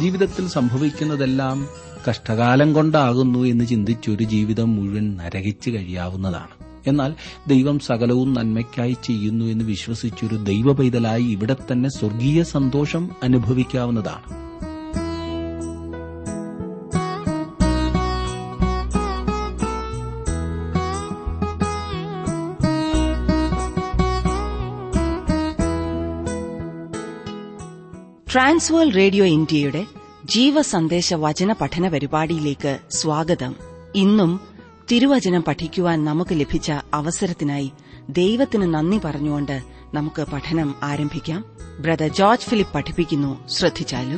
ജീവിതത്തിൽ സംഭവിക്കുന്നതെല്ലാം കഷ്ടകാലം കൊണ്ടാകുന്നു എന്ന് ചിന്തിച്ചൊരു ജീവിതം മുഴുവൻ നരകിച്ചു കഴിയാവുന്നതാണ് എന്നാൽ ദൈവം സകലവും നന്മയ്ക്കായി ചെയ്യുന്നു എന്ന് വിശ്വസിച്ചൊരു ദൈവ പൈതലായി ഇവിടെ തന്നെ സ്വർഗീയ സന്തോഷം അനുഭവിക്കാവുന്നതാണ് ട്രാൻസ്വേൾ റേഡിയോ ഇന്ത്യയുടെ ജീവസന്ദേശ വചന പഠന പരിപാടിയിലേക്ക് സ്വാഗതം ഇന്നും തിരുവചനം പഠിക്കുവാൻ നമുക്ക് ലഭിച്ച അവസരത്തിനായി ദൈവത്തിന് നന്ദി പറഞ്ഞുകൊണ്ട് നമുക്ക് പഠനം ആരംഭിക്കാം ബ്രദർ ജോർജ് ഫിലിപ്പ് പഠിപ്പിക്കുന്നു ശ്രദ്ധിച്ചാലും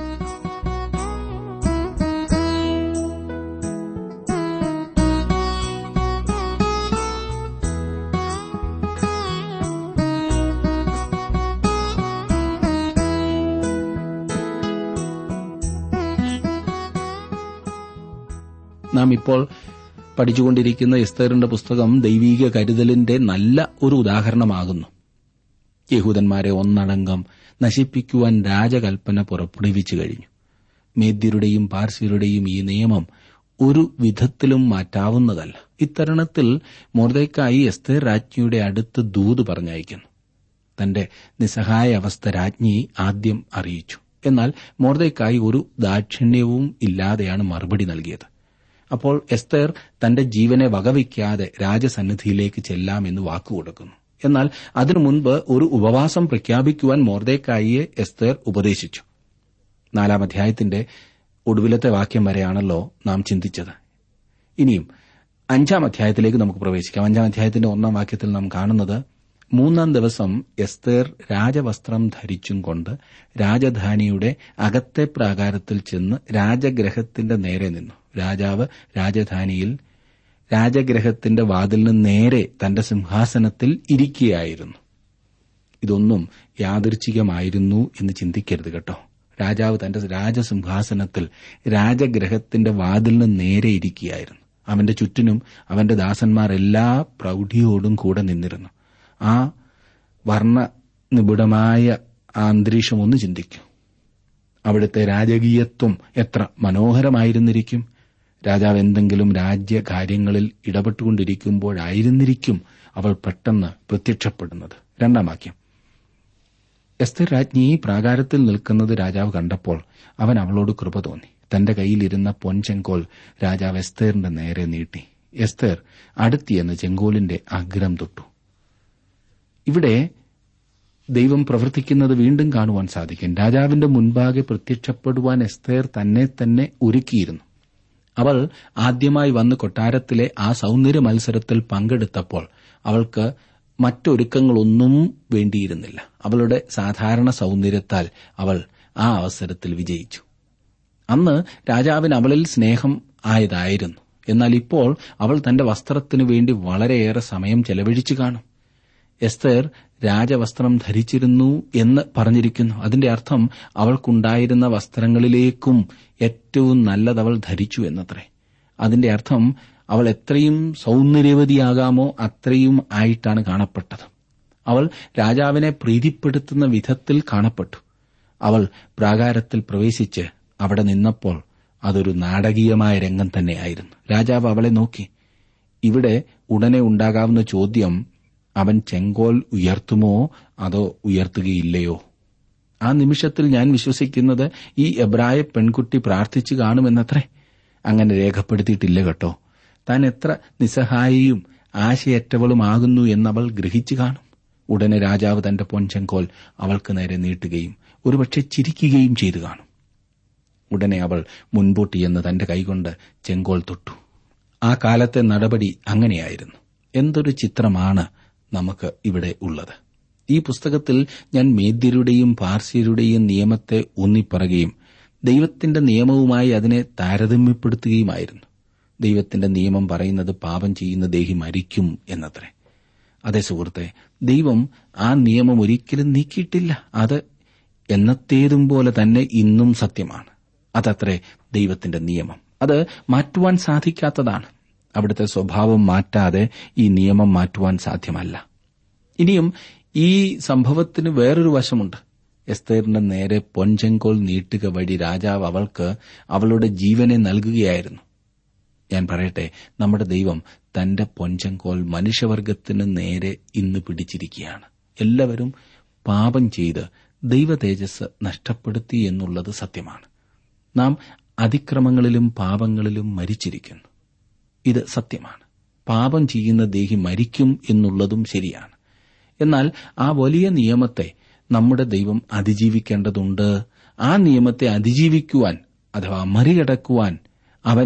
നാം ഇപ്പോൾ പഠിച്ചുകൊണ്ടിരിക്കുന്ന എസ്തേറിന്റെ പുസ്തകം ദൈവീക കരുതലിന്റെ നല്ല ഒരു ഉദാഹരണമാകുന്നു യഹൂദന്മാരെ ഒന്നടങ്കം നശിപ്പിക്കുവാൻ രാജകൽപ്പന പുറപ്പെടുവിച്ചു കഴിഞ്ഞു മേദ്യരുടെയും പാർസ്യരുടെയും ഈ നിയമം ഒരു വിധത്തിലും മാറ്റാവുന്നതല്ല ഇത്തരുണത്തിൽ മോർദയ്ക്കായി എസ്തേർ രാജ്ഞിയുടെ അടുത്ത് ദൂത് പറഞ്ഞയക്കുന്നു തന്റെ നിസ്സഹായ അവസ്ഥ രാജ്ഞി ആദ്യം അറിയിച്ചു എന്നാൽ മോർദയ്ക്കായി ഒരു ദാക്ഷിണ്യവും ഇല്ലാതെയാണ് മറുപടി നൽകിയത് അപ്പോൾ എസ്തേർ തന്റെ ജീവനെ വകവയ്ക്കാതെ രാജസന്നിധിയിലേക്ക് ചെല്ലാമെന്ന് വാക്കുകൊടുക്കുന്നു എന്നാൽ അതിനു മുൻപ് ഒരു ഉപവാസം പ്രഖ്യാപിക്കുവാൻ മോർദേക്കായിയെ എസ്തേർ ഉപദേശിച്ചു നാലാം അധ്യായത്തിന്റെ ഒടുവിലത്തെ വാക്യം വരെയാണല്ലോ നാം ചിന്തിച്ചത് ഇനിയും അഞ്ചാം അധ്യായത്തിലേക്ക് നമുക്ക് പ്രവേശിക്കാം അഞ്ചാം അധ്യായത്തിന്റെ ഒന്നാം വാക്യത്തിൽ നാം കാണുന്നത് മൂന്നാം ദിവസം എസ്തേർ രാജവസ്ത്രം ധരിച്ചും കൊണ്ട് രാജധാനിയുടെ അകത്തെ പ്രാകാരത്തിൽ ചെന്ന് രാജഗ്രഹത്തിന്റെ നേരെ നിന്നു രാജാവ് രാജധാനിയിൽ രാജഗ്രഹത്തിന്റെ വാതിലിന് നേരെ തന്റെ സിംഹാസനത്തിൽ ഇരിക്കുകയായിരുന്നു ഇതൊന്നും യാദൃച്ഛികമായിരുന്നു എന്ന് ചിന്തിക്കരുത് കേട്ടോ രാജാവ് തന്റെ രാജസിംഹാസനത്തിൽ രാജഗ്രഹത്തിന്റെ വാതിലിന് നേരെ ഇരിക്കുകയായിരുന്നു അവന്റെ ചുറ്റിനും അവന്റെ ദാസന്മാർ എല്ലാ പ്രൌഢിയോടും കൂടെ നിന്നിരുന്നു ആ വർണ്ണ നിബിഡമായ ആ അന്തരീക്ഷം ഒന്ന് ചിന്തിക്കൂ അവിടുത്തെ രാജകീയത്വം എത്ര മനോഹരമായിരുന്നിരിക്കും രാജാവ് എന്തെങ്കിലും രാജ്യകാര്യങ്ങളിൽ ഇടപെട്ടുകൊണ്ടിരിക്കുമ്പോഴായിരുന്നിരിക്കും അവൾ പെട്ടെന്ന് പ്രത്യക്ഷപ്പെടുന്നത് രണ്ടാം വാക്യം എസ്തർ രാജ്ഞി പ്രാകാരത്തിൽ നിൽക്കുന്നത് രാജാവ് കണ്ടപ്പോൾ അവൻ അവളോട് കൃപ തോന്നി തന്റെ കയ്യിലിരുന്ന പൊൻചെങ്കോൽ രാജാവ് എസ്തേറിന്റെ നേരെ നീട്ടി എസ്തേർ അടുത്തിയെന്ന് ചെങ്കോലിന്റെ അഗ്രം തൊട്ടു ഇവിടെ ദൈവം പ്രവർത്തിക്കുന്നത് വീണ്ടും കാണുവാൻ സാധിക്കും രാജാവിന്റെ മുൻപാകെ പ്രത്യക്ഷപ്പെടുവാൻ എസ്തേർ തന്നെ തന്നെ ഒരുക്കിയിരുന്നു അവൾ ആദ്യമായി വന്ന് കൊട്ടാരത്തിലെ ആ സൗന്ദര്യ മത്സരത്തിൽ പങ്കെടുത്തപ്പോൾ അവൾക്ക് മറ്റൊരുക്കങ്ങളൊന്നും വേണ്ടിയിരുന്നില്ല അവളുടെ സാധാരണ സൗന്ദര്യത്താൽ അവൾ ആ അവസരത്തിൽ വിജയിച്ചു അന്ന് രാജാവിന് അവളിൽ സ്നേഹം ആയതായിരുന്നു എന്നാൽ ഇപ്പോൾ അവൾ തന്റെ വസ്ത്രത്തിനു വേണ്ടി വളരെയേറെ സമയം ചെലവഴിച്ചു കാണും എസ്തേർ രാജവസ്ത്രം ധരിച്ചിരുന്നു എന്ന് പറഞ്ഞിരിക്കുന്നു അതിന്റെ അർത്ഥം അവൾക്കുണ്ടായിരുന്ന വസ്ത്രങ്ങളിലേക്കും ഏറ്റവും നല്ലത് അവൾ ധരിച്ചു എന്നത്രേ അതിന്റെ അർത്ഥം അവൾ എത്രയും സൗന്ദര്യവതിയാകാമോ അത്രയും ആയിട്ടാണ് കാണപ്പെട്ടത് അവൾ രാജാവിനെ പ്രീതിപ്പെടുത്തുന്ന വിധത്തിൽ കാണപ്പെട്ടു അവൾ പ്രാകാരത്തിൽ പ്രവേശിച്ച് അവിടെ നിന്നപ്പോൾ അതൊരു നാടകീയമായ രംഗം തന്നെയായിരുന്നു രാജാവ് അവളെ നോക്കി ഇവിടെ ഉടനെ ഉണ്ടാകാവുന്ന ചോദ്യം അവൻ ചെങ്കോൽ ഉയർത്തുമോ അതോ ഉയർത്തുകയില്ലയോ ആ നിമിഷത്തിൽ ഞാൻ വിശ്വസിക്കുന്നത് ഈ എബ്രായ പെൺകുട്ടി പ്രാർത്ഥിച്ചു കാണുമെന്നത്രേ അങ്ങനെ രേഖപ്പെടുത്തിയിട്ടില്ല കേട്ടോ താൻ എത്ര നിസ്സഹായിയും ആശയറ്റവളുമാകുന്നു എന്നവൾ ഗ്രഹിച്ചു കാണും ഉടനെ രാജാവ് തന്റെ പൊൻചെങ്കോൽ അവൾക്ക് നേരെ നീട്ടുകയും ഒരുപക്ഷെ ചിരിക്കുകയും ചെയ്തു കാണും ഉടനെ അവൾ മുൻപോട്ട് ചെന്ന് തന്റെ കൈകൊണ്ട് ചെങ്കോൽ തൊട്ടു ആ കാലത്തെ നടപടി അങ്ങനെയായിരുന്നു എന്തൊരു ചിത്രമാണ് നമുക്ക് ഇവിടെ ഉള്ളത് ഈ പുസ്തകത്തിൽ ഞാൻ മേദ്യരുടെയും പാർസ്യരുടെയും നിയമത്തെ ഊന്നിപ്പറയുകയും ദൈവത്തിന്റെ നിയമവുമായി അതിനെ താരതമ്യപ്പെടുത്തുകയുമായിരുന്നു ദൈവത്തിന്റെ നിയമം പറയുന്നത് പാപം ചെയ്യുന്ന ദേഹി മരിക്കും എന്നത്രേ അതെ സുഹൃത്തെ ദൈവം ആ നിയമം ഒരിക്കലും നീക്കിയിട്ടില്ല അത് എന്നത്തേതും പോലെ തന്നെ ഇന്നും സത്യമാണ് അതത്രേ ദൈവത്തിന്റെ നിയമം അത് മാറ്റുവാൻ സാധിക്കാത്തതാണ് അവിടുത്തെ സ്വഭാവം മാറ്റാതെ ഈ നിയമം മാറ്റുവാൻ സാധ്യമല്ല ഇനിയും ഈ സംഭവത്തിന് വേറൊരു വശമുണ്ട് എസ്തേറിന്റെ നേരെ പൊൻചെങ്കോൽ നീട്ടുക വഴി രാജാവ് അവൾക്ക് അവളുടെ ജീവനെ നൽകുകയായിരുന്നു ഞാൻ പറയട്ടെ നമ്മുടെ ദൈവം തന്റെ പൊൻചെങ്കോൽ മനുഷ്യവർഗത്തിന് നേരെ ഇന്ന് പിടിച്ചിരിക്കുകയാണ് എല്ലാവരും പാപം ചെയ്ത് ദൈവ തേജസ് നഷ്ടപ്പെടുത്തി എന്നുള്ളത് സത്യമാണ് നാം അതിക്രമങ്ങളിലും പാപങ്ങളിലും മരിച്ചിരിക്കുന്നു ഇത് സത്യമാണ് പാപം ചെയ്യുന്ന ദേഹി മരിക്കും എന്നുള്ളതും ശരിയാണ് എന്നാൽ ആ വലിയ നിയമത്തെ നമ്മുടെ ദൈവം അതിജീവിക്കേണ്ടതുണ്ട് ആ നിയമത്തെ അതിജീവിക്കുവാൻ അഥവാ മറികടക്കുവാൻ അവൻ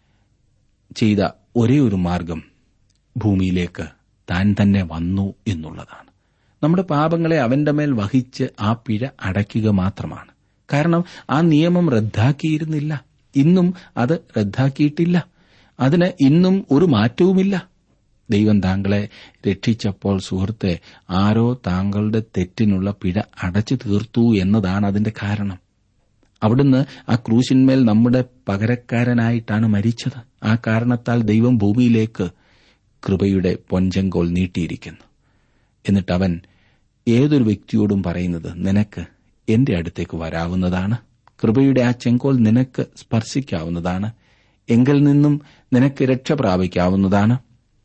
ചെയ്ത ഒരേ ഒരു മാർഗം ഭൂമിയിലേക്ക് താൻ തന്നെ വന്നു എന്നുള്ളതാണ് നമ്മുടെ പാപങ്ങളെ അവന്റെ മേൽ വഹിച്ച് ആ പിഴ അടയ്ക്കുക മാത്രമാണ് കാരണം ആ നിയമം റദ്ദാക്കിയിരുന്നില്ല ഇന്നും അത് റദ്ദാക്കിയിട്ടില്ല അതിന് ഇന്നും ഒരു മാറ്റവുമില്ല ദൈവം താങ്കളെ രക്ഷിച്ചപ്പോൾ സുഹൃത്തെ ആരോ താങ്കളുടെ തെറ്റിനുള്ള പിഴ അടച്ചു തീർത്തു എന്നതാണ് അതിന്റെ കാരണം അവിടുന്ന് ആ ക്രൂശിന്മേൽ നമ്മുടെ പകരക്കാരനായിട്ടാണ് മരിച്ചത് ആ കാരണത്താൽ ദൈവം ഭൂമിയിലേക്ക് കൃപയുടെ പൊഞ്ചങ്കോൽ നീട്ടിയിരിക്കുന്നു എന്നിട്ട് അവൻ ഏതൊരു വ്യക്തിയോടും പറയുന്നത് നിനക്ക് എന്റെ അടുത്തേക്ക് വരാവുന്നതാണ് കൃപയുടെ ആ ചെങ്കോൽ നിനക്ക് സ്പർശിക്കാവുന്നതാണ് എങ്കിൽ നിന്നും നിനക്ക് രക്ഷ പ്രാപിക്കാവുന്നതാണ്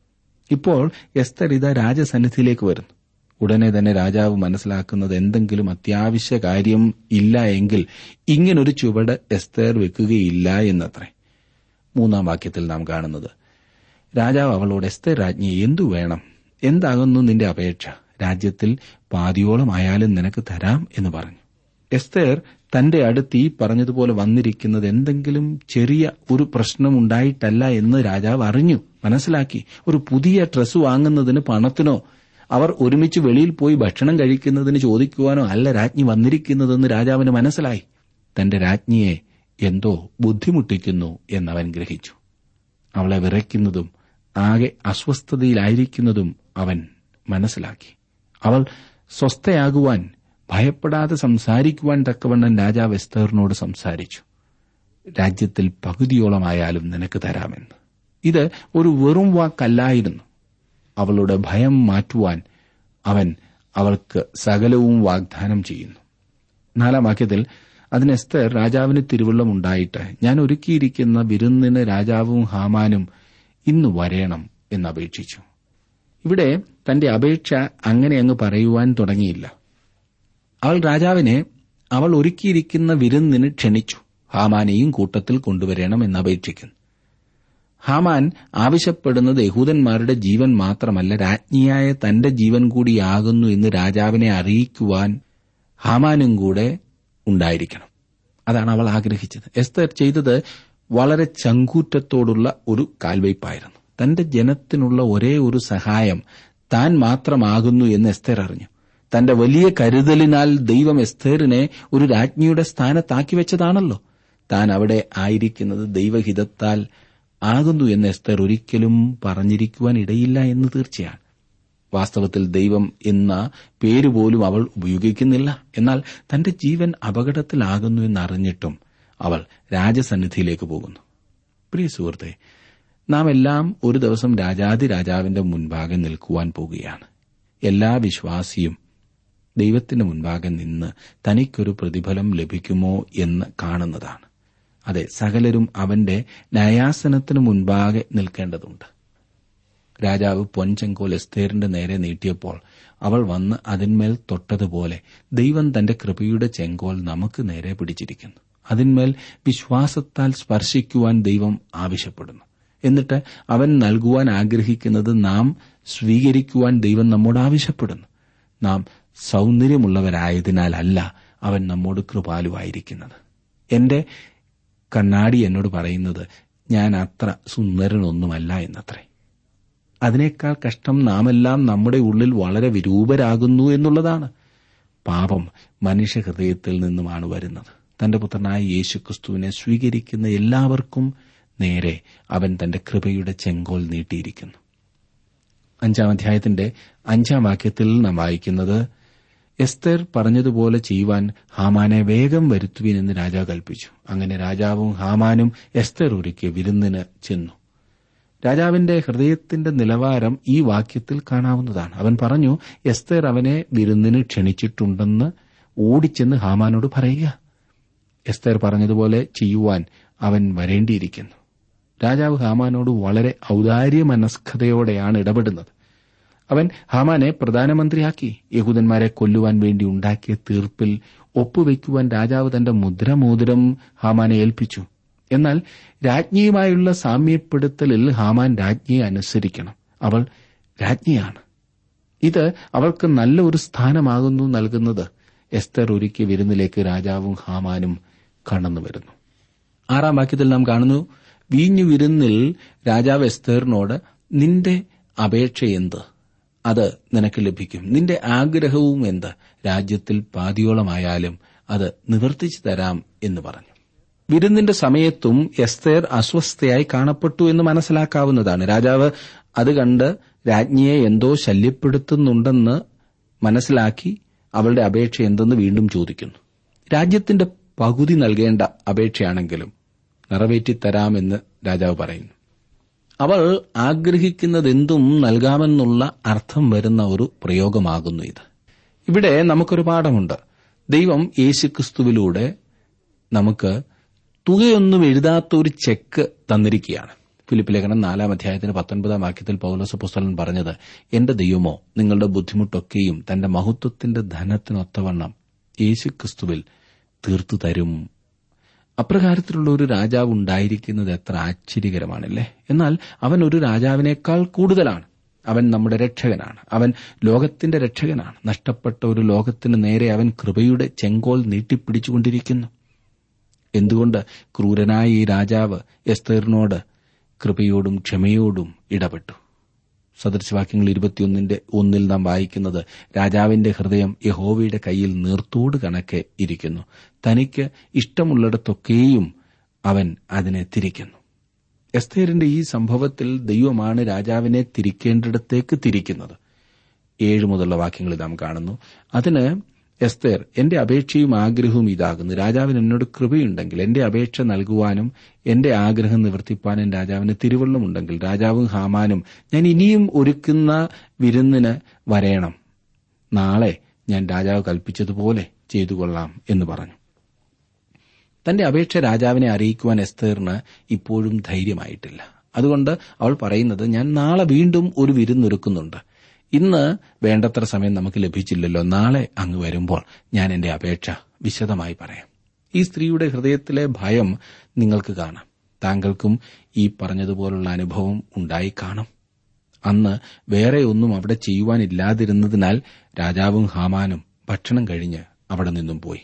ഇപ്പോൾ എസ്തർ ഇത രാജസന്നിധിയിലേക്ക് വരുന്നു ഉടനെ തന്നെ രാജാവ് മനസ്സിലാക്കുന്നത് എന്തെങ്കിലും അത്യാവശ്യ കാര്യം ഇല്ല എങ്കിൽ ഇങ്ങനൊരു ചുവട് എസ്തർ വെക്കുകയില്ല എന്നത്രേ മൂന്നാം വാക്യത്തിൽ നാം കാണുന്നത് രാജാവ് അവളോട് എസ്തർ രാജ്ഞി എന്തു വേണം എന്താകുന്നു നിന്റെ അപേക്ഷ രാജ്യത്തിൽ പാതിയോളമായാലും നിനക്ക് തരാം എന്ന് പറഞ്ഞു എസ്തേർ തന്റെ അടുത്ത് ഈ പറഞ്ഞതുപോലെ വന്നിരിക്കുന്നത് എന്തെങ്കിലും ചെറിയ ഒരു പ്രശ്നം ഉണ്ടായിട്ടല്ല എന്ന് രാജാവ് അറിഞ്ഞു മനസ്സിലാക്കി ഒരു പുതിയ ഡ്രസ്സ് വാങ്ങുന്നതിന് പണത്തിനോ അവർ ഒരുമിച്ച് വെളിയിൽ പോയി ഭക്ഷണം കഴിക്കുന്നതിന് ചോദിക്കുവാനോ അല്ല രാജ്ഞി വന്നിരിക്കുന്നതെന്ന് രാജാവിന് മനസ്സിലായി തന്റെ രാജ്ഞിയെ എന്തോ ബുദ്ധിമുട്ടിക്കുന്നു എന്നവൻ ഗ്രഹിച്ചു അവളെ വിറയ്ക്കുന്നതും ആകെ അസ്വസ്ഥതയിലായിരിക്കുന്നതും അവൻ മനസ്സിലാക്കി അവൾ സ്വസ്ഥയാകുവാൻ ഭയപ്പെടാതെ സംസാരിക്കുവാൻ തക്കവണ്ണം രാജാവ് എസ്തേറിനോട് സംസാരിച്ചു രാജ്യത്തിൽ പകുതിയോളമായാലും നിനക്ക് തരാമെന്ന് ഇത് ഒരു വെറും വാക്കല്ലായിരുന്നു അവളുടെ ഭയം മാറ്റുവാൻ അവൻ അവൾക്ക് സകലവും വാഗ്ദാനം ചെയ്യുന്നു നാലാം വാക്യത്തിൽ അതിന് എസ്തർ രാജാവിന് തിരുവള്ളമുണ്ടായിട്ട് ഞാൻ ഒരുക്കിയിരിക്കുന്ന വിരുന്നിന് രാജാവും ഹാമാനും ഇന്ന് വരേണം എന്നപേക്ഷിച്ചു ഇവിടെ തന്റെ അപേക്ഷ അങ്ങനെ അങ്ങ് പറയുവാൻ തുടങ്ങിയില്ല അവൾ രാജാവിനെ അവൾ ഒരുക്കിയിരിക്കുന്ന വിരുന്നിന് ക്ഷണിച്ചു ഹാമാനെയും കൂട്ടത്തിൽ കൊണ്ടുവരണം എന്നപേക്ഷിക്കുന്നു ഹാമാൻ ആവശ്യപ്പെടുന്നത് യഹൂദന്മാരുടെ ജീവൻ മാത്രമല്ല രാജ്ഞിയായ തന്റെ ജീവൻ കൂടിയാകുന്നു എന്ന് രാജാവിനെ അറിയിക്കുവാൻ ഹാമാനും കൂടെ ഉണ്ടായിരിക്കണം അതാണ് അവൾ ആഗ്രഹിച്ചത് എസ്തർ ചെയ്തത് വളരെ ചങ്കൂറ്റത്തോടുള്ള ഒരു കാൽവയ്പായിരുന്നു തന്റെ ജനത്തിനുള്ള ഒരേ ഒരു സഹായം താൻ മാത്രമാകുന്നു എന്ന് എസ്തർ അറിഞ്ഞു തന്റെ വലിയ കരുതലിനാൽ ദൈവം എസ്തേറിനെ ഒരു രാജ്ഞിയുടെ സ്ഥാനത്താക്കി വെച്ചതാണല്ലോ താൻ അവിടെ ആയിരിക്കുന്നത് ദൈവഹിതത്താൽ ആകുന്നു എന്ന് എസ്തർ ഒരിക്കലും പറഞ്ഞിരിക്കുവാൻ ഇടയില്ല എന്ന് തീർച്ചയാണ് വാസ്തവത്തിൽ ദൈവം എന്ന പേരുപോലും അവൾ ഉപയോഗിക്കുന്നില്ല എന്നാൽ തന്റെ ജീവൻ അപകടത്തിലാകുന്നു എന്നറിഞ്ഞിട്ടും അവൾ രാജസന്നിധിയിലേക്ക് പോകുന്നു പ്രിയ സുഹൃത്തെ നാം എല്ലാം ഒരു ദിവസം രാജാതി രാജാവിന്റെ മുൻപാകെ നിൽക്കുവാൻ പോകുകയാണ് എല്ലാ വിശ്വാസിയും ദൈവത്തിന്റെ മുൻപാകെ നിന്ന് തനിക്കൊരു പ്രതിഫലം ലഭിക്കുമോ എന്ന് കാണുന്നതാണ് അതെ സകലരും അവന്റെ ന്യായാസനത്തിന് മുൻപാകെ നിൽക്കേണ്ടതുണ്ട് രാജാവ് പൊൻചെങ്കോൽ എസ്തേറിന്റെ നേരെ നീട്ടിയപ്പോൾ അവൾ വന്ന് അതിന്മേൽ തൊട്ടതുപോലെ ദൈവം തന്റെ കൃപയുടെ ചെങ്കോൽ നമുക്ക് നേരെ പിടിച്ചിരിക്കുന്നു അതിന്മേൽ വിശ്വാസത്താൽ സ്പർശിക്കുവാൻ ദൈവം ആവശ്യപ്പെടുന്നു എന്നിട്ട് അവൻ നൽകുവാൻ ആഗ്രഹിക്കുന്നത് നാം സ്വീകരിക്കുവാൻ ദൈവം നമ്മോട് ആവശ്യപ്പെടുന്നു നാം സൗന്ദര്യമുള്ളവരായതിനാലല്ല അവൻ നമ്മോട് കൃപാലുവായിരിക്കുന്നത് എന്റെ കണ്ണാടി എന്നോട് പറയുന്നത് ഞാൻ അത്ര സുന്ദരനൊന്നുമല്ല എന്നത്രേ അതിനേക്കാൾ കഷ്ടം നാമെല്ലാം നമ്മുടെ ഉള്ളിൽ വളരെ വിരൂപരാകുന്നു എന്നുള്ളതാണ് പാപം മനുഷ്യഹൃദയത്തിൽ നിന്നുമാണ് വരുന്നത് തന്റെ പുത്രനായ യേശുക്രിസ്തുവിനെ സ്വീകരിക്കുന്ന എല്ലാവർക്കും നേരെ അവൻ തന്റെ കൃപയുടെ ചെങ്കോൽ നീട്ടിയിരിക്കുന്നു അഞ്ചാം അധ്യായത്തിന്റെ അഞ്ചാം വാക്യത്തിൽ നാം വായിക്കുന്നത് എസ്തർ പറഞ്ഞതുപോലെ ചെയ്യുവാൻ ഹാമാനെ വേഗം വരുത്തുവിൻ എന്ന് രാജാവ് കൽപ്പിച്ചു അങ്ങനെ രാജാവും ഹാമാനും എസ്തർ ഒരുക്കിയ വിരുന്നിന് ചെന്നു രാജാവിന്റെ ഹൃദയത്തിന്റെ നിലവാരം ഈ വാക്യത്തിൽ കാണാവുന്നതാണ് അവൻ പറഞ്ഞു എസ്തർ അവനെ വിരുന്നിന് ക്ഷണിച്ചിട്ടുണ്ടെന്ന് ഓടിച്ചെന്ന് ഹാമാനോട് പറയുക എസ്തേർ പറഞ്ഞതുപോലെ ചെയ്യുവാൻ അവൻ വരേണ്ടിയിരിക്കുന്നു രാജാവ് ഹാമാനോട് വളരെ ഔദാര്യ മനസ്കതയോടെയാണ് ഇടപെടുന്നത് അവൻ ഹാമാനെ പ്രധാനമന്ത്രിയാക്കി യഹൂദന്മാരെ കൊല്ലുവാൻ വേണ്ടി ഉണ്ടാക്കിയ തീർപ്പിൽ ഒപ്പുവെക്കുവാൻ രാജാവ് തന്റെ മുദ്രമോതിരം ഹാമാനെ ഏൽപ്പിച്ചു എന്നാൽ രാജ്ഞിയുമായുള്ള സാമ്യപ്പെടുത്തലിൽ ഹാമാൻ രാജ്ഞിയെ അനുസരിക്കണം അവൾ രാജ്ഞിയാണ് ഇത് അവൾക്ക് നല്ല ഒരു സ്ഥാനമാകുന്നു നൽകുന്നത് എസ്തർ ഒരുക്കിയ വിരുന്നിലേക്ക് രാജാവും ഹാമാനും കടന്നു വരുന്നു ആറാം വാക്യത്തിൽ നാം കാണുന്നു വീഞ്ഞു വിരുന്നിൽ രാജാവ് എസ്തേറിനോട് നിന്റെ അപേക്ഷ എന്ത് അത് നിനക്ക് ലഭിക്കും നിന്റെ ആഗ്രഹവും എന്ത് രാജ്യത്തിൽ പാതിയോളമായാലും അത് നിവർത്തിച്ചു തരാം എന്ന് പറഞ്ഞു വിരുന്നിന്റെ സമയത്തും എസ്തേർ അസ്വസ്ഥയായി കാണപ്പെട്ടു എന്ന് മനസ്സിലാക്കാവുന്നതാണ് രാജാവ് അത് കണ്ട് രാജ്ഞിയെ എന്തോ ശല്യപ്പെടുത്തുന്നുണ്ടെന്ന് മനസ്സിലാക്കി അവളുടെ അപേക്ഷ എന്തെന്ന് വീണ്ടും ചോദിക്കുന്നു രാജ്യത്തിന്റെ പകുതി നൽകേണ്ട അപേക്ഷയാണെങ്കിലും നിറവേറ്റിത്തരാമെന്ന് രാജാവ് പറയുന്നു അവൾ ആഗ്രഹിക്കുന്നതെന്തും നൽകാമെന്നുള്ള അർത്ഥം വരുന്ന ഒരു പ്രയോഗമാകുന്നു ഇത് ഇവിടെ നമുക്കൊരു പാഠമുണ്ട് ദൈവം യേശുക്രിസ്തുവിലൂടെ നമുക്ക് തുകയൊന്നും എഴുതാത്ത ഒരു ചെക്ക് തന്നിരിക്കുകയാണ് ഫിലിപ്പ് ലേഖനം നാലാം അധ്യായത്തിന് പത്തൊൻപതാം വാക്യത്തിൽ പൗലോസ് പുസ്തകൻ പറഞ്ഞത് എന്റെ ദൈവമോ നിങ്ങളുടെ ബുദ്ധിമുട്ടൊക്കെയും തന്റെ മഹത്വത്തിന്റെ ധനത്തിനൊത്തവണ്ണം യേശുക്രിസ്തുവിൽ തീർത്തു തരും അപ്രകാരത്തിലുള്ള ഒരു രാജാവ് ഉണ്ടായിരിക്കുന്നത് എത്ര ആശ്ചര്യകരമാണല്ലേ എന്നാൽ അവൻ ഒരു രാജാവിനേക്കാൾ കൂടുതലാണ് അവൻ നമ്മുടെ രക്ഷകനാണ് അവൻ ലോകത്തിന്റെ രക്ഷകനാണ് നഷ്ടപ്പെട്ട ഒരു ലോകത്തിന് നേരെ അവൻ കൃപയുടെ ചെങ്കോൽ നീട്ടിപ്പിടിച്ചുകൊണ്ടിരിക്കുന്നു എന്തുകൊണ്ട് ക്രൂരനായ ഈ രാജാവ് എസ്തേറിനോട് കൃപയോടും ക്ഷമയോടും ഇടപെട്ടു സദൃശവാക്യങ്ങൾ ഇരുപത്തിയൊന്നിന്റെ ഒന്നിൽ നാം വായിക്കുന്നത് രാജാവിന്റെ ഹൃദയം യഹോവയുടെ കയ്യിൽ നീർത്തോട് കണക്കെ ഇരിക്കുന്നു തനിക്ക് ഇഷ്ടമുള്ളിടത്തൊക്കെയും അവൻ അതിനെ തിരിക്കുന്നു എസ്തേറിന്റെ ഈ സംഭവത്തിൽ ദൈവമാണ് രാജാവിനെ തിരിക്കേണ്ടിടത്തേക്ക് തിരിക്കുന്നത് ഏഴ് മുതലുള്ള വാക്യങ്ങളിൽ നാം കാണുന്നു അതിന് എസ്തേർ എന്റെ അപേക്ഷയും ആഗ്രഹവും ഇതാകുന്നു രാജാവിന് എന്നോട് കൃപയുണ്ടെങ്കിൽ എന്റെ അപേക്ഷ നൽകുവാനും എന്റെ ആഗ്രഹം നിവർത്തിപ്പാനും രാജാവിന് തിരുവള്ളമുണ്ടെങ്കിൽ രാജാവും ഹാമാനും ഞാൻ ഇനിയും ഒരുക്കുന്ന വിരുന്നിന് വരേണം നാളെ ഞാൻ രാജാവ് കൽപ്പിച്ചതുപോലെ ചെയ്തു കൊള്ളാം എന്ന് പറഞ്ഞു തന്റെ അപേക്ഷ രാജാവിനെ അറിയിക്കുവാൻ എസ്തേറിന് ഇപ്പോഴും ധൈര്യമായിട്ടില്ല അതുകൊണ്ട് അവൾ പറയുന്നത് ഞാൻ നാളെ വീണ്ടും ഒരു വിരുന്നൊരുക്കുന്നുണ്ട് ഇന്ന് വേണ്ടത്ര സമയം നമുക്ക് ലഭിച്ചില്ലല്ലോ നാളെ അങ്ങ് വരുമ്പോൾ ഞാൻ എന്റെ അപേക്ഷ വിശദമായി പറയാം ഈ സ്ത്രീയുടെ ഹൃദയത്തിലെ ഭയം നിങ്ങൾക്ക് കാണാം താങ്കൾക്കും ഈ പറഞ്ഞതുപോലുള്ള അനുഭവം ഉണ്ടായി കാണും അന്ന് വേറെ ഒന്നും അവിടെ ചെയ്യുവാനില്ലാതിരുന്നതിനാൽ രാജാവും ഹാമാനും ഭക്ഷണം കഴിഞ്ഞ് അവിടെ നിന്നും പോയി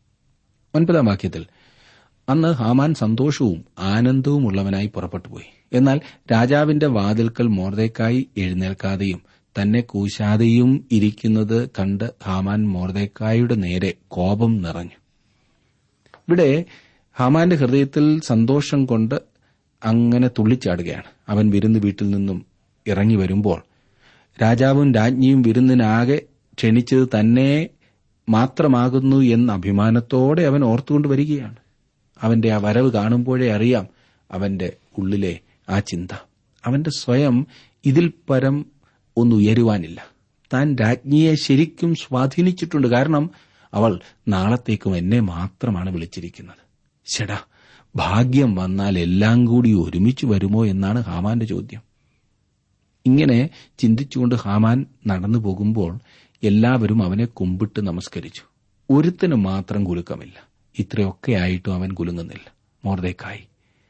ഒൻപതാം വാക്യത്തിൽ അന്ന് ഹാമാൻ സന്തോഷവും ആനന്ദവും ഉള്ളവനായി പുറപ്പെട്ടുപോയി എന്നാൽ രാജാവിന്റെ വാതിൽക്കൽ മോർദേക്കായി എഴുന്നേൽക്കാതെയും തന്നെ കൂശാതെയും ഇരിക്കുന്നത് കണ്ട് ഹാമാൻ മോർദേക്കായുടെ നേരെ കോപം നിറഞ്ഞു ഇവിടെ ഹാമാന്റെ ഹൃദയത്തിൽ സന്തോഷം കൊണ്ട് അങ്ങനെ തുള്ളിച്ചാടുകയാണ് അവൻ വിരുന്ന് വീട്ടിൽ നിന്നും ഇറങ്ങി വരുമ്പോൾ രാജാവും രാജ്ഞിയും വിരുന്നിനാകെ ക്ഷണിച്ചത് തന്നെ മാത്രമാകുന്നു എന്ന അഭിമാനത്തോടെ അവൻ ഓർത്തുകൊണ്ട് വരികയാണ് അവന്റെ ആ വരവ് കാണുമ്പോഴേ അറിയാം അവന്റെ ഉള്ളിലെ ആ ചിന്ത അവന്റെ സ്വയം ഇതിൽ പരം ഒന്നുയരുവാനില്ല താൻ രാജ്ഞിയെ ശരിക്കും സ്വാധീനിച്ചിട്ടുണ്ട് കാരണം അവൾ നാളത്തേക്കും എന്നെ മാത്രമാണ് വിളിച്ചിരിക്കുന്നത് ശടാ ഭാഗ്യം വന്നാൽ എല്ലാം കൂടി ഒരുമിച്ച് വരുമോ എന്നാണ് ഹാമാന്റെ ചോദ്യം ഇങ്ങനെ ചിന്തിച്ചുകൊണ്ട് ഹാമാൻ നടന്നു പോകുമ്പോൾ എല്ലാവരും അവനെ കുമ്പിട്ട് നമസ്കരിച്ചു ഒരുത്തിന് മാത്രം കുലുക്കമില്ല ഇത്രയൊക്കെ ആയിട്ടും അവൻ കുലുങ്ങുന്നില്ല മോർദേക്കായി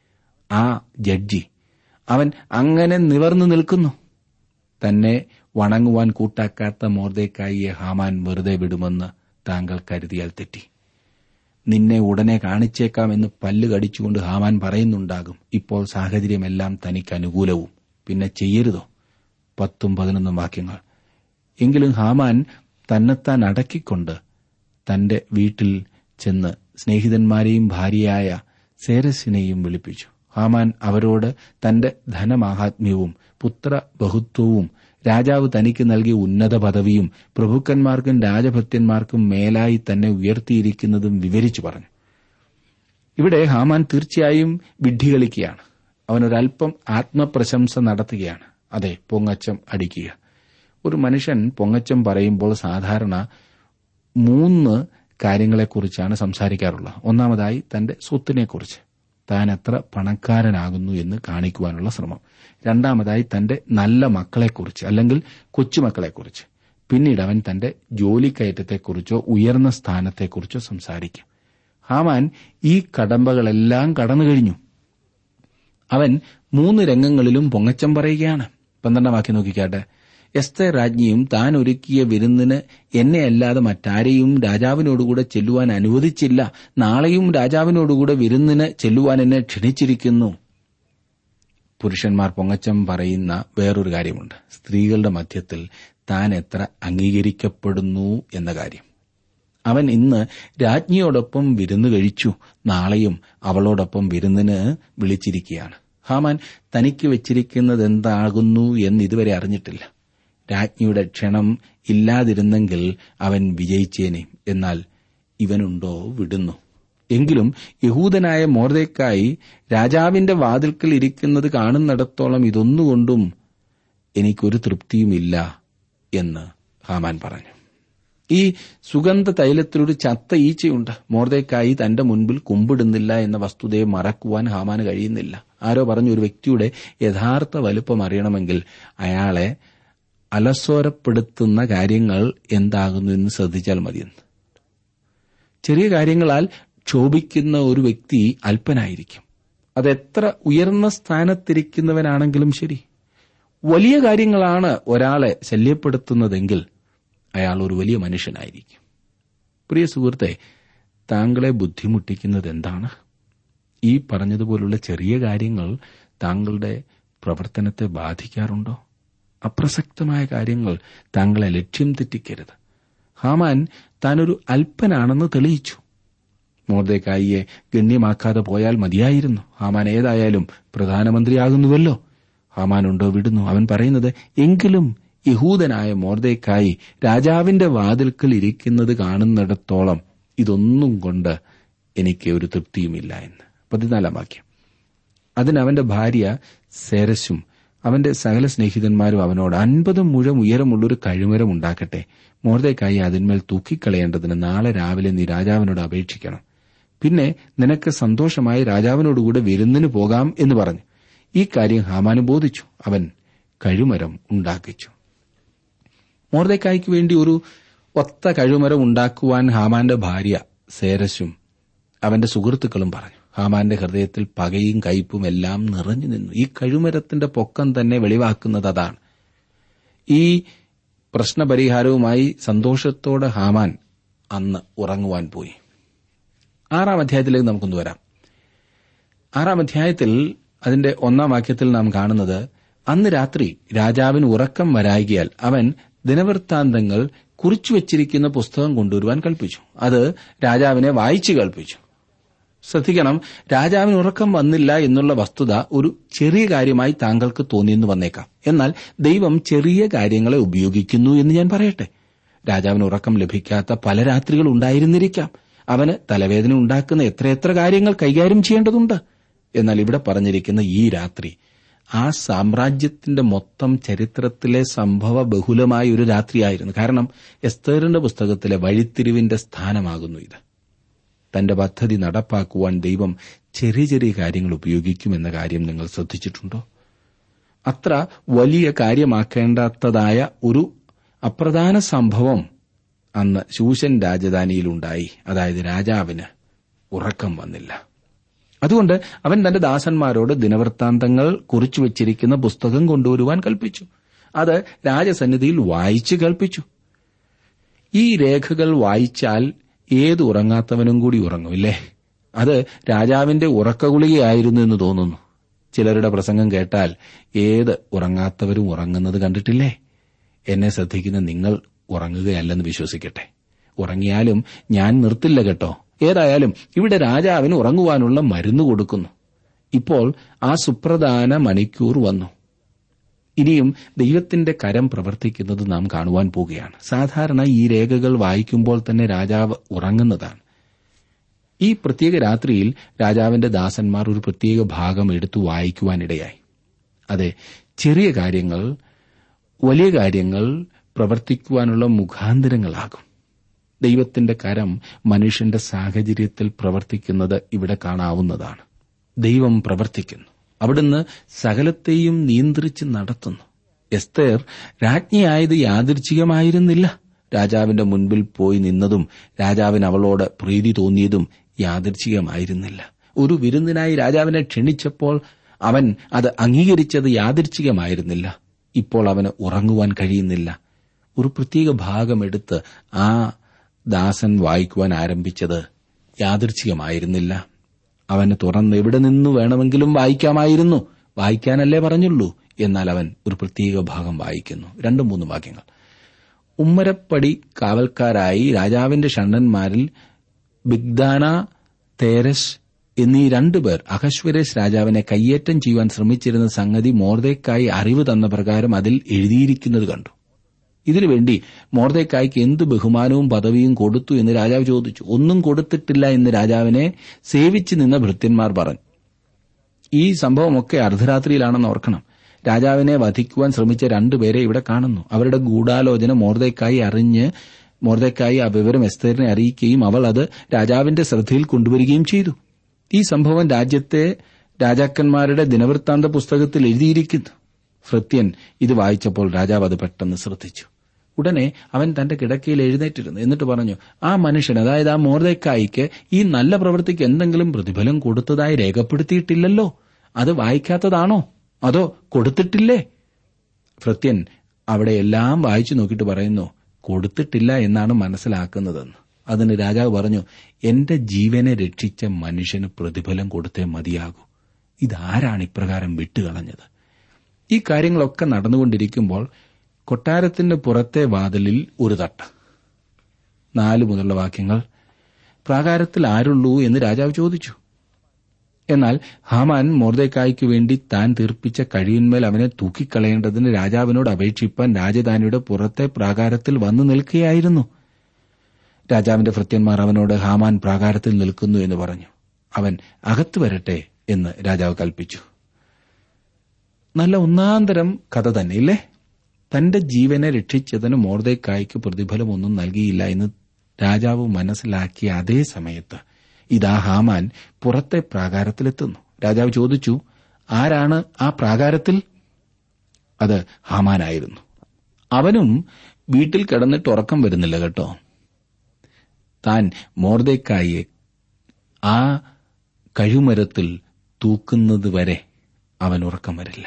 ആ ജഡ്ജി അവൻ അങ്ങനെ നിവർന്നു നിൽക്കുന്നു തന്നെ വണങ്ങുവാൻ കൂട്ടാക്കാത്ത മോർദേക്കായിയെ ഹാമാൻ വെറുതെ വിടുമെന്ന് താങ്കൾ കരുതിയാൽ തെറ്റി നിന്നെ ഉടനെ കാണിച്ചേക്കാമെന്ന് പല്ല് കടിച്ചുകൊണ്ട് ഹാമാൻ പറയുന്നുണ്ടാകും ഇപ്പോൾ സാഹചര്യമെല്ലാം തനിക്ക് അനുകൂലവും പിന്നെ ചെയ്യരുതോ പത്തും പതിനൊന്നും വാക്യങ്ങൾ എങ്കിലും ഹാമാൻ തന്നെത്താൻ അടക്കിക്കൊണ്ട് തന്റെ വീട്ടിൽ ചെന്ന് സ്നേഹിതന്മാരെയും ഭാര്യയായ സേരസിനെയും വിളിപ്പിച്ചു ഹാമാൻ അവരോട് തന്റെ ധനമാഹാത്മ്യവും പുത്രബഹുത്വവും രാജാവ് തനിക്ക് നൽകിയ ഉന്നത പദവിയും പ്രഭുക്കന്മാർക്കും രാജഭത്യന്മാർക്കും മേലായി തന്നെ ഉയർത്തിയിരിക്കുന്നതും വിവരിച്ചു പറഞ്ഞു ഇവിടെ ഹാമാൻ തീർച്ചയായും വിഡ്ഢികളിക്കുകയാണ് അവനൊരൽപ്പം ആത്മപ്രശംസ നടത്തുകയാണ് അതെ പൊങ്ങച്ചം അടിക്കുക ഒരു മനുഷ്യൻ പൊങ്ങച്ചം പറയുമ്പോൾ സാധാരണ മൂന്ന് കാര്യങ്ങളെക്കുറിച്ചാണ് സംസാരിക്കാറുള്ളത് ഒന്നാമതായി തന്റെ സ്വത്തിനെക്കുറിച്ച് താൻ എത്ര പണക്കാരനാകുന്നു എന്ന് കാണിക്കുവാനുള്ള ശ്രമം രണ്ടാമതായി തന്റെ നല്ല മക്കളെക്കുറിച്ച് അല്ലെങ്കിൽ കൊച്ചുമക്കളെക്കുറിച്ച് പിന്നീട് അവൻ തന്റെ ജോലിക്കയറ്റത്തെക്കുറിച്ചോ ഉയർന്ന സ്ഥാനത്തെക്കുറിച്ചോ സംസാരിക്കും ഹാമാൻ ഈ കടമ്പകളെല്ലാം കടന്നു കഴിഞ്ഞു അവൻ മൂന്ന് രംഗങ്ങളിലും പൊങ്ങച്ചം പറയുകയാണ് പന്ത്രണ്ടാം വാക്യം നോക്കിക്കാട്ടെ എസ്തേ രാജ്ഞിയും താൻ ഒരുക്കിയ വിരുന്നിന് എന്നെ അല്ലാതെ മറ്റാരെയും രാജാവിനോടുകൂടെ ചെല്ലുവാൻ അനുവദിച്ചില്ല നാളെയും രാജാവിനോടുകൂടെ വിരുന്നിന് ചെല്ലുവാൻ എന്നെ ക്ഷണിച്ചിരിക്കുന്നു പുരുഷന്മാർ പൊങ്ങച്ചം പറയുന്ന വേറൊരു കാര്യമുണ്ട് സ്ത്രീകളുടെ മധ്യത്തിൽ താൻ എത്ര അംഗീകരിക്കപ്പെടുന്നു എന്ന കാര്യം അവൻ ഇന്ന് രാജ്ഞിയോടൊപ്പം വിരുന്ന് കഴിച്ചു നാളെയും അവളോടൊപ്പം വിരുന്നിന് വിളിച്ചിരിക്കുകയാണ് ഹാമാൻ തനിക്ക് വെച്ചിരിക്കുന്നത് എന്താകുന്നു എന്ന് ഇതുവരെ അറിഞ്ഞിട്ടില്ല രാജ്ഞിയുടെ ക്ഷണം ഇല്ലാതിരുന്നെങ്കിൽ അവൻ വിജയിച്ചേനെ എന്നാൽ ഇവനുണ്ടോ വിടുന്നു എങ്കിലും യഹൂദനായ മോർദേക്കായി രാജാവിന്റെ വാതിൽക്കൽ ഇരിക്കുന്നത് കാണുന്നിടത്തോളം ഇതൊന്നുകൊണ്ടും എനിക്കൊരു തൃപ്തിയുമില്ല എന്ന് ഹാമാൻ പറഞ്ഞു ഈ സുഗന്ധ തൈലത്തിലൊരു ചത്ത ഈച്ചയുണ്ട് മോർദേക്കായി തന്റെ മുൻപിൽ കുമ്പിടുന്നില്ല എന്ന വസ്തുതയെ മറക്കുവാൻ ഹാമാന് കഴിയുന്നില്ല ആരോ പറഞ്ഞു ഒരു വ്യക്തിയുടെ യഥാർത്ഥ വലുപ്പം അറിയണമെങ്കിൽ അയാളെ അലസോരപ്പെടുത്തുന്ന കാര്യങ്ങൾ എന്താകുന്നു എന്ന് ശ്രദ്ധിച്ചാൽ മതിയെന്ന് ചെറിയ കാര്യങ്ങളാൽ ക്ഷോഭിക്കുന്ന ഒരു വ്യക്തി അല്പനായിരിക്കും അതെത്ര ഉയർന്ന സ്ഥാനത്തിരിക്കുന്നവനാണെങ്കിലും ശരി വലിയ കാര്യങ്ങളാണ് ഒരാളെ ശല്യപ്പെടുത്തുന്നതെങ്കിൽ അയാൾ ഒരു വലിയ മനുഷ്യനായിരിക്കും പ്രിയ സുഹൃത്തെ താങ്കളെ ബുദ്ധിമുട്ടിക്കുന്നത് എന്താണ് ഈ പറഞ്ഞതുപോലുള്ള ചെറിയ കാര്യങ്ങൾ താങ്കളുടെ പ്രവർത്തനത്തെ ബാധിക്കാറുണ്ടോ അപ്രസക്തമായ കാര്യങ്ങൾ താങ്കളെ ലക്ഷ്യം തെറ്റിക്കരുത് ഹാമാൻ താനൊരു അല്പനാണെന്ന് തെളിയിച്ചു മോർദേക്കായിയെ ഗണ്യമാക്കാതെ പോയാൽ മതിയായിരുന്നു ഹാമാൻ ഏതായാലും പ്രധാനമന്ത്രിയാകുന്നുവല്ലോ ഹാമാനുണ്ടോ വിടുന്നു അവൻ പറയുന്നത് എങ്കിലും യഹൂദനായ മോർദേക്കായി രാജാവിന്റെ വാതിൽക്കൽ ഇരിക്കുന്നത് കാണുന്നിടത്തോളം ഇതൊന്നും കൊണ്ട് എനിക്ക് ഒരു തൃപ്തിയുമില്ല എന്ന് പതിനാലാം വാക്യം അതിന് അവന്റെ ഭാര്യ സേരസും അവന്റെ സകല സ്നേഹിതന്മാരും അവനോട് അൻപത് മുഴം ഉയരമുള്ളൊരു കഴിമരം ഉണ്ടാക്കട്ടെ മോർദേക്കായി അതിന്മേൽ തൂക്കിക്കളയേണ്ടതിന് നാളെ രാവിലെ നീ രാജാവിനോട് അപേക്ഷിക്കണം പിന്നെ നിനക്ക് സന്തോഷമായി രാജാവിനോടുകൂടെ വിരുന്നിന് പോകാം എന്ന് പറഞ്ഞു ഈ കാര്യം ഹാമാന് ബോധിച്ചു അവൻ കഴിമരം ഉണ്ടാക്കിച്ചു മോർദേക്കായ്ക്ക് വേണ്ടി ഒരു ഒത്ത കഴിമരം ഉണ്ടാക്കുവാൻ ഹാമാന്റെ ഭാര്യ സേരസും അവന്റെ സുഹൃത്തുക്കളും പറഞ്ഞു ഹാമാന്റെ ഹൃദയത്തിൽ പകയും കയ്പും എല്ലാം നിറഞ്ഞു നിന്നു ഈ കഴിമരത്തിന്റെ പൊക്കം തന്നെ വെളിവാക്കുന്നത് അതാണ് ഈ പ്രശ്നപരിഹാരവുമായി സന്തോഷത്തോടെ ഹാമാൻ അന്ന് ഉറങ്ങുവാൻ പോയി ആറാം അധ്യായത്തിലേക്ക് നമുക്കൊന്ന് വരാം ആറാം അധ്യായത്തിൽ അതിന്റെ ഒന്നാം വാക്യത്തിൽ നാം കാണുന്നത് അന്ന് രാത്രി രാജാവിന് ഉറക്കം വരാകിയാൽ അവൻ ദിനവൃത്താന്തങ്ങൾ കുറിച്ചുവച്ചിരിക്കുന്ന പുസ്തകം കൊണ്ടുവരുവാൻ കൽപ്പിച്ചു അത് രാജാവിനെ വായിച്ചു കൽപ്പിച്ചു ശ്രദ്ധിക്കണം രാജാവിന് ഉറക്കം വന്നില്ല എന്നുള്ള വസ്തുത ഒരു ചെറിയ കാര്യമായി താങ്കൾക്ക് തോന്നിയെന്ന് വന്നേക്കാം എന്നാൽ ദൈവം ചെറിയ കാര്യങ്ങളെ ഉപയോഗിക്കുന്നു എന്ന് ഞാൻ പറയട്ടെ രാജാവിന് ഉറക്കം ലഭിക്കാത്ത പല രാത്രികൾ ഉണ്ടായിരുന്നിരിക്കാം അവന് തലവേദന ഉണ്ടാക്കുന്ന എത്രയെത്ര കാര്യങ്ങൾ കൈകാര്യം ചെയ്യേണ്ടതുണ്ട് എന്നാൽ ഇവിടെ പറഞ്ഞിരിക്കുന്ന ഈ രാത്രി ആ സാമ്രാജ്യത്തിന്റെ മൊത്തം ചരിത്രത്തിലെ സംഭവ ബഹുലമായ ഒരു രാത്രിയായിരുന്നു കാരണം എസ്തേറിന്റെ പുസ്തകത്തിലെ വഴിത്തിരിവിന്റെ സ്ഥാനമാകുന്നു ഇത് തന്റെ പദ്ധതി നടപ്പാക്കുവാൻ ദൈവം ചെറിയ ചെറിയ കാര്യങ്ങൾ ഉപയോഗിക്കുമെന്ന കാര്യം നിങ്ങൾ ശ്രദ്ധിച്ചിട്ടുണ്ടോ അത്ര വലിയ കാര്യമാക്കേണ്ടാത്തതായ ഒരു അപ്രധാന സംഭവം അന്ന് ശൂശൻ രാജധാനിയിലുണ്ടായി അതായത് രാജാവിന് ഉറക്കം വന്നില്ല അതുകൊണ്ട് അവൻ തന്റെ ദാസന്മാരോട് ദിനവൃത്താന്തങ്ങൾ കുറിച്ചുവച്ചിരിക്കുന്ന പുസ്തകം കൊണ്ടുവരുവാൻ കൽപ്പിച്ചു അത് രാജസന്നിധിയിൽ വായിച്ചു കൽപ്പിച്ചു ഈ രേഖകൾ വായിച്ചാൽ ഏത് ഉറങ്ങാത്തവനും കൂടി ഉറങ്ങുമില്ലേ അത് രാജാവിന്റെ ഉറക്കഗുളികയായിരുന്നു എന്ന് തോന്നുന്നു ചിലരുടെ പ്രസംഗം കേട്ടാൽ ഏത് ഉറങ്ങാത്തവരും ഉറങ്ങുന്നത് കണ്ടിട്ടില്ലേ എന്നെ ശ്രദ്ധിക്കുന്ന നിങ്ങൾ ഉറങ്ങുകയല്ലെന്ന് വിശ്വസിക്കട്ടെ ഉറങ്ങിയാലും ഞാൻ നിർത്തില്ല കേട്ടോ ഏതായാലും ഇവിടെ രാജാവിന് ഉറങ്ങുവാനുള്ള മരുന്ന് കൊടുക്കുന്നു ഇപ്പോൾ ആ സുപ്രധാന മണിക്കൂർ വന്നു ഇനിയും ദൈവത്തിന്റെ കരം പ്രവർത്തിക്കുന്നത് നാം കാണുവാൻ പോകുകയാണ് സാധാരണ ഈ രേഖകൾ വായിക്കുമ്പോൾ തന്നെ രാജാവ് ഉറങ്ങുന്നതാണ് ഈ പ്രത്യേക രാത്രിയിൽ രാജാവിന്റെ ദാസന്മാർ ഒരു പ്രത്യേക ഭാഗം എടുത്തു വായിക്കുവാനിടയായി അതെ ചെറിയ കാര്യങ്ങൾ വലിയ കാര്യങ്ങൾ പ്രവർത്തിക്കുവാനുള്ള മുഖാന്തരങ്ങളാകും ദൈവത്തിന്റെ കരം മനുഷ്യന്റെ സാഹചര്യത്തിൽ പ്രവർത്തിക്കുന്നത് ഇവിടെ കാണാവുന്നതാണ് ദൈവം പ്രവർത്തിക്കുന്നു അവിടുന്ന് സകലത്തെയും നിയന്ത്രിച്ച് നടത്തുന്നു എസ്തേർ രാജ്ഞിയായത് യാദൃച്ഛികമായിരുന്നില്ല രാജാവിന്റെ മുൻപിൽ പോയി നിന്നതും രാജാവിന് അവളോട് പ്രീതി തോന്നിയതും യാദൃച്ഛികമായിരുന്നില്ല ഒരു വിരുന്നിനായി രാജാവിനെ ക്ഷണിച്ചപ്പോൾ അവൻ അത് അംഗീകരിച്ചത് യാദൃച്ഛികമായിരുന്നില്ല ഇപ്പോൾ അവന് ഉറങ്ങുവാൻ കഴിയുന്നില്ല ഒരു പ്രത്യേക ഭാഗമെടുത്ത് ആ ദാസൻ വായിക്കുവാൻ ആരംഭിച്ചത് യാദൃച്ഛികമായിരുന്നില്ല അവന് തുറന്ന് എവിടെ നിന്ന് വേണമെങ്കിലും വായിക്കാമായിരുന്നു വായിക്കാനല്ലേ പറഞ്ഞുള്ളൂ എന്നാൽ അവൻ ഒരു പ്രത്യേക ഭാഗം വായിക്കുന്നു രണ്ടും മൂന്നും വാക്യങ്ങൾ ഉമ്മരപ്പടി കാവൽക്കാരായി രാജാവിന്റെ ഷണ്ണന്മാരിൽ ബിഗ്ദാന തേരസ് എന്നീ രണ്ടുപേർ അഹശ്വരേഷ് രാജാവിനെ കയ്യേറ്റം ചെയ്യുവാൻ ശ്രമിച്ചിരുന്ന സംഗതി മോർദേക്കായി അറിവ് തന്ന പ്രകാരം അതിൽ എഴുതിയിരിക്കുന്നത് കണ്ടു ഇതിനുവേണ്ടി മോർദേക്കായ്ക്ക് എന്ത് ബഹുമാനവും പദവിയും കൊടുത്തു എന്ന് രാജാവ് ചോദിച്ചു ഒന്നും കൊടുത്തിട്ടില്ല എന്ന് രാജാവിനെ സേവിച്ചു നിന്ന ഭൃത്യന്മാർ പറഞ്ഞു ഈ സംഭവമൊക്കെ അർദ്ധരാത്രിയിലാണെന്ന് ഓർക്കണം രാജാവിനെ വധിക്കുവാൻ ശ്രമിച്ച രണ്ടുപേരെ ഇവിടെ കാണുന്നു അവരുടെ ഗൂഢാലോചന മോർദേക്കായി അറിഞ്ഞ് മോർദേക്കായി ആ വിവരം എസ്തേറിനെ അറിയിക്കുകയും അവൾ അത് രാജാവിന്റെ ശ്രദ്ധയിൽ കൊണ്ടുവരികയും ചെയ്തു ഈ സംഭവം രാജ്യത്തെ രാജാക്കന്മാരുടെ ദിനവൃത്താന്ത പുസ്തകത്തിൽ എഴുതിയിരിക്കുന്നു ഭൃത്യൻ ഇത് വായിച്ചപ്പോൾ രാജാവ് അത് പെട്ടെന്ന് ശ്രദ്ധിച്ചു ഉടനെ അവൻ തന്റെ കിടക്കയിൽ എഴുന്നേറ്റിരുന്നു എന്നിട്ട് പറഞ്ഞു ആ മനുഷ്യൻ അതായത് ആ മോർദേക്കായിക്ക് ഈ നല്ല പ്രവൃത്തിക്ക് എന്തെങ്കിലും പ്രതിഫലം കൊടുത്തതായി രേഖപ്പെടുത്തിയിട്ടില്ലല്ലോ അത് വായിക്കാത്തതാണോ അതോ കൊടുത്തിട്ടില്ലേ ഭൃത്യൻ അവിടെ എല്ലാം വായിച്ചു നോക്കിയിട്ട് പറയുന്നു കൊടുത്തിട്ടില്ല എന്നാണ് മനസ്സിലാക്കുന്നതെന്ന് അതിന് രാജാവ് പറഞ്ഞു എന്റെ ജീവനെ രക്ഷിച്ച മനുഷ്യന് പ്രതിഫലം കൊടുത്തേ മതിയാകൂ ഇതാരാണ് ഇപ്രകാരം വിട്ടുകളഞ്ഞത് ഈ കാര്യങ്ങളൊക്കെ നടന്നുകൊണ്ടിരിക്കുമ്പോൾ കൊട്ടാരത്തിന്റെ പുറത്തെ വാതിലിൽ ഒരു തട്ട് നാല് മുതലുള്ള വാക്യങ്ങൾ പ്രാകാരത്തിൽ ആരുള്ളൂ എന്ന് രാജാവ് ചോദിച്ചു എന്നാൽ ഹാമാൻ മോർദേക്കായ്ക്ക് വേണ്ടി താൻ തീർപ്പിച്ച കഴിയിന്മേൽ അവനെ തൂക്കിക്കളയേണ്ടതിന് രാജാവിനോട് അപേക്ഷിപ്പാൻ രാജധാനിയുടെ പുറത്തെ പ്രാകാരത്തിൽ വന്നു നിൽക്കുകയായിരുന്നു രാജാവിന്റെ ഭൃത്യന്മാർ അവനോട് ഹാമാൻ പ്രാകാരത്തിൽ നിൽക്കുന്നു എന്ന് പറഞ്ഞു അവൻ അകത്തു വരട്ടെ എന്ന് രാജാവ് കൽപ്പിച്ചു നല്ല ഒന്നാന്തരം കഥ തന്നെ ഇല്ലേ തന്റെ ജീവനെ രക്ഷിച്ചതിന് മോർദേക്കായ്ക്ക് പ്രതിഫലമൊന്നും നൽകിയില്ല എന്ന് രാജാവ് മനസ്സിലാക്കിയ അതേ സമയത്ത് ഇതാ ഹാമാൻ പുറത്തെ പ്രാകാരത്തിലെത്തുന്നു രാജാവ് ചോദിച്ചു ആരാണ് ആ പ്രാകാരത്തിൽ അത് ഹാമാനായിരുന്നു അവനും വീട്ടിൽ കിടന്നിട്ട് ഉറക്കം വരുന്നില്ല കേട്ടോ താൻ മോർദേക്കായെ ആ കഴിമരത്തിൽ തൂക്കുന്നത് വരെ അവൻ ഉറക്കം വരില്ല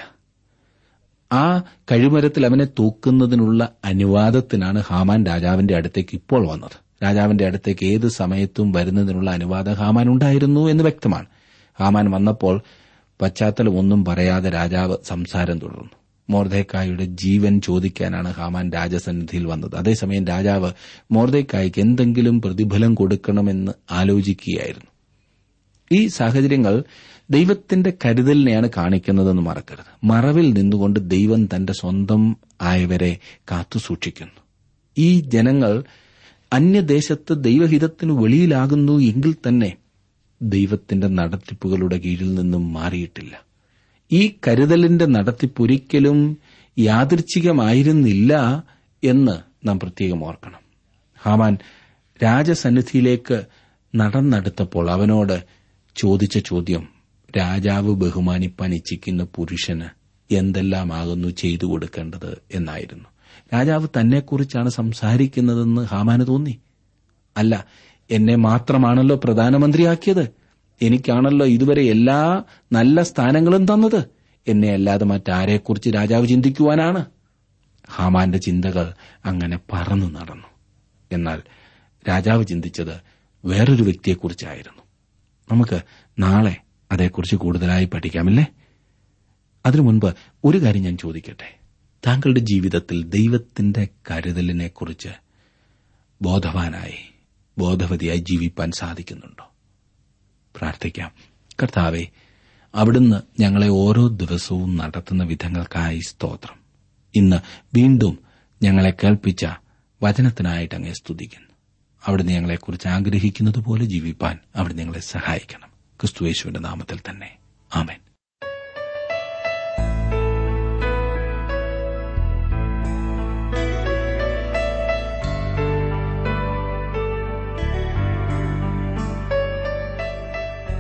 ആ കഴിമരത്തിൽ അവനെ തൂക്കുന്നതിനുള്ള അനുവാദത്തിനാണ് ഹാമാൻ രാജാവിന്റെ അടുത്തേക്ക് ഇപ്പോൾ വന്നത് രാജാവിന്റെ അടുത്തേക്ക് ഏത് സമയത്തും വരുന്നതിനുള്ള അനുവാദം ഹാമാൻ ഉണ്ടായിരുന്നു എന്ന് വ്യക്തമാണ് ഹാമാൻ വന്നപ്പോൾ പശ്ചാത്തലം ഒന്നും പറയാതെ രാജാവ് സംസാരം തുടർന്നു മോർദേക്കായുടെ ജീവൻ ചോദിക്കാനാണ് ഹാമാൻ രാജസന്നിധിയിൽ വന്നത് അതേസമയം രാജാവ് മോർദേക്കായ്ക്ക് എന്തെങ്കിലും പ്രതിഫലം കൊടുക്കണമെന്ന് ആലോചിക്കുകയായിരുന്നു ഈ സാഹചര്യങ്ങൾ ദൈവത്തിന്റെ കരുതലിനെയാണ് കാണിക്കുന്നതെന്ന് മറക്കരുത് മറവിൽ നിന്നുകൊണ്ട് ദൈവം തന്റെ സ്വന്തം ആയവരെ കാത്തുസൂക്ഷിക്കുന്നു ഈ ജനങ്ങൾ അന്യദേശത്ത് ദൈവഹിതത്തിന് വെളിയിലാകുന്നു എങ്കിൽ തന്നെ ദൈവത്തിന്റെ നടത്തിപ്പുകളുടെ കീഴിൽ നിന്നും മാറിയിട്ടില്ല ഈ കരുതലിന്റെ നടത്തിപ്പൊരിക്കലും യാദൃച്ഛികമായിരുന്നില്ല എന്ന് നാം പ്രത്യേകം ഓർക്കണം ഹാമാൻ രാജസന്നിധിയിലേക്ക് നടന്നെടുത്തപ്പോൾ അവനോട് ചോദിച്ച ചോദ്യം രാജാവ് ബഹുമാനിപ്പാൻ ഇച്ഛിക്കുന്ന പുരുഷന് എന്തെല്ലാമാകുന്നു ചെയ്തു കൊടുക്കേണ്ടത് എന്നായിരുന്നു രാജാവ് തന്നെക്കുറിച്ചാണ് സംസാരിക്കുന്നതെന്ന് ഹാമാന് തോന്നി അല്ല എന്നെ മാത്രമാണല്ലോ പ്രധാനമന്ത്രിയാക്കിയത് എനിക്കാണല്ലോ ഇതുവരെ എല്ലാ നല്ല സ്ഥാനങ്ങളും തന്നത് എന്നെ അല്ലാതെ മറ്റാരെക്കുറിച്ച് രാജാവ് ചിന്തിക്കുവാനാണ് ഹാമാന്റെ ചിന്തകൾ അങ്ങനെ പറന്നു നടന്നു എന്നാൽ രാജാവ് ചിന്തിച്ചത് വേറൊരു വ്യക്തിയെക്കുറിച്ചായിരുന്നു നമുക്ക് നാളെ അതേക്കുറിച്ച് കൂടുതലായി പഠിക്കാമല്ലേ അതിനു മുൻപ് ഒരു കാര്യം ഞാൻ ചോദിക്കട്ടെ താങ്കളുടെ ജീവിതത്തിൽ ദൈവത്തിന്റെ കരുതലിനെക്കുറിച്ച് ബോധവാനായി ബോധവതിയായി ജീവിപ്പാൻ സാധിക്കുന്നുണ്ടോ പ്രാർത്ഥിക്കാം കർത്താവെ അവിടുന്ന് ഞങ്ങളെ ഓരോ ദിവസവും നടത്തുന്ന വിധങ്ങൾക്കായി സ്തോത്രം ഇന്ന് വീണ്ടും ഞങ്ങളെ കേൾപ്പിച്ച വചനത്തിനായിട്ട് അങ്ങേ സ്തുതിക്കുന്നു അവിടുന്ന് ഞങ്ങളെക്കുറിച്ച് ആഗ്രഹിക്കുന്നത് പോലെ ജീവിപ്പാൻ അവിടെ ഞങ്ങളെ സഹായിക്കണം ക്രിസ്തുയേശുവിന്റെ നാമത്തിൽ തന്നെ ആമേൻ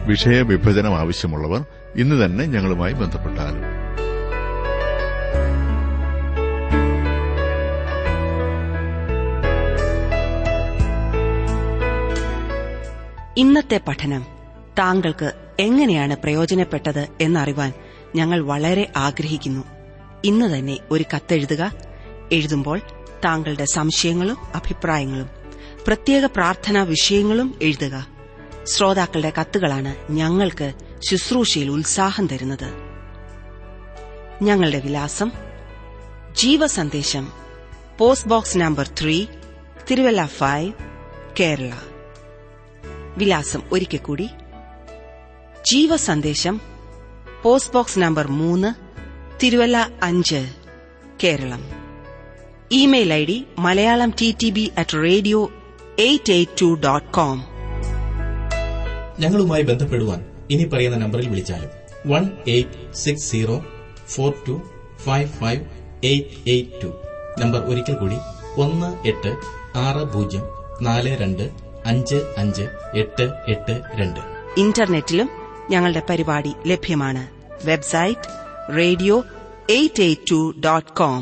വിഷയവിഭജനം ആവശ്യമുള്ളവർ ഇന്ന് തന്നെ ഞങ്ങളുമായി ബന്ധപ്പെട്ടാലും ഇന്നത്തെ പഠനം താങ്കൾക്ക് എങ്ങനെയാണ് പ്രയോജനപ്പെട്ടത് എന്നറിവാൻ ഞങ്ങൾ വളരെ ആഗ്രഹിക്കുന്നു ഇന്ന് തന്നെ ഒരു കത്തെഴുതുക എഴുതുമ്പോൾ താങ്കളുടെ സംശയങ്ങളും അഭിപ്രായങ്ങളും പ്രത്യേക പ്രാർത്ഥനാ വിഷയങ്ങളും എഴുതുക ശ്രോതാക്കളുടെ കത്തുകളാണ് ഞങ്ങൾക്ക് ശുശ്രൂഷയിൽ ഉത്സാഹം തരുന്നത് ഞങ്ങളുടെ വിലാസം ജീവസന്ദേശം post box number three Thiruvalla five Kerala വിലാസം ഒരിക്കൽ കൂടി ജീവസന്ദേശം പോസ്റ്റ് ബോക്സ് നമ്പർ മൂന്ന് തിരുവല്ല അഞ്ച് Keralam email I D Malayalam T T B at radio eight eight two dot com ഞങ്ങളുമായി ബന്ധപ്പെടുവാൻ ഇനി പറയുന്ന നമ്പറിൽ വിളിച്ചാലും one eight six zero four two five five eight eight two number ഒരിക്കൽ കൂടി ഒന്ന് എട്ട് ആറ് പൂജ്യം നാല് രണ്ട് അഞ്ച് അഞ്ച് എട്ട് എട്ട് രണ്ട് ഇന്റർനെറ്റിലും ഞങ്ങളുടെ പരിപാടി ലഭ്യമാണ് website radio eight eight two dot com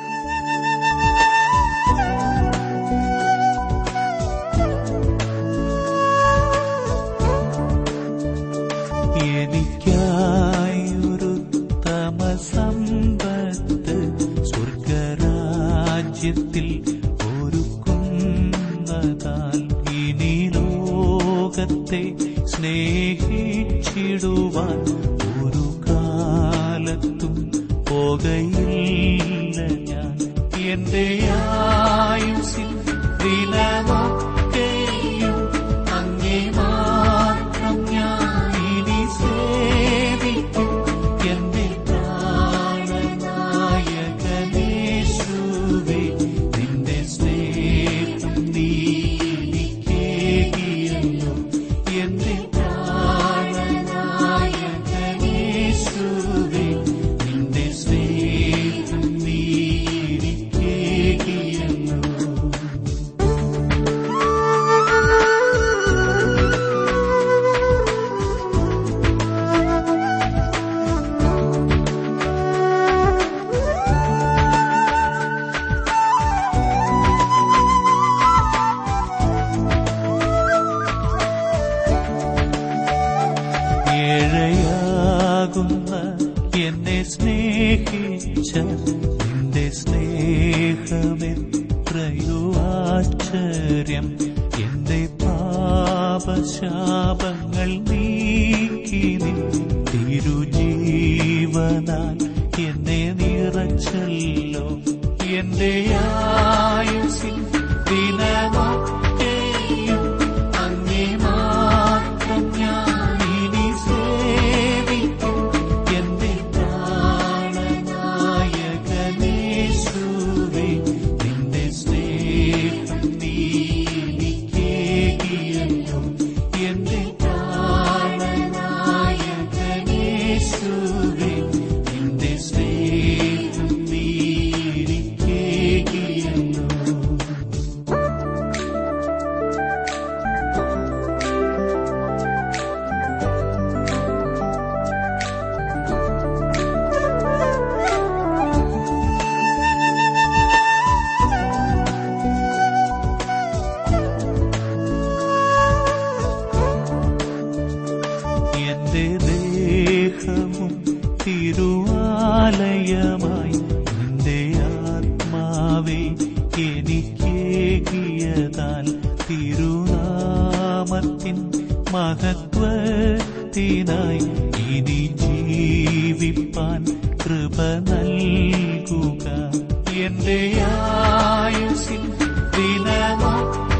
എനിക്കായൊരു തമസമ്പത്ത് സ്വർഗരാജ്യത്തിൽ ഒരുക്കുന്നതാൽ ഇനി ലോകത്തെ സ്നേഹിച്ചിടുവാൻ ഒരു കാലത്തും പോകയില്ല ഞാൻ എന്റെ ആയുസിൽ ദിനമൊക്കെയും അങ്ങേ മാത്രം ഞാൻ ഇനി സേവിക്കും എന്റെ പ്രാണനായകനേശുവേ നിന്റെ സ്നേഹം നീ എനിക്കേകിയല്ലോ എന്റെ പ്രാണനായകനേശുവേ നിന്റെ സ്നേഹം നീ എനിക്കേകിയല്ലോ ഏഴയാകുന്ന എന്നെ സ്നേഹിച്ച നിന്റെ സ്നേഹമെത്രയോ ആശ്ചര്യം എന്റെ പാപശാപങ്ങൾ നീക്കി നിൻ തിരുജീവനാൽ എന്നെ നിറച്ചല്ലോ എന്റെ ആയുസിൽ ദിനമൊക്കെയും അങ്ങേ മാത്രം ഞാൻ ഇനി സേവിക്കും എന്റെ പ്രാണനായകനേശുവേ നിന്റെ സ്നേഹം നീ എനിക്കേകിയല്ലോ എന്റെ പ്രാണനായകനേശുവേ നിന്റെ സ്നേഹം നീ എനിക്കേകിയല്ലോ എന്റെ ദേഹവും തിരുവാലയമായി നിന്റെ ആത്മാവേ എനിക്കേകിയതാൽ തിരുനാമത്തിൻ മഹത്വത്തിനായി ഇനി ജീവിപ്പാൻ കൃപ നൽകുക എന്റെ ആയുസിൻ ദിനമൊക്കെ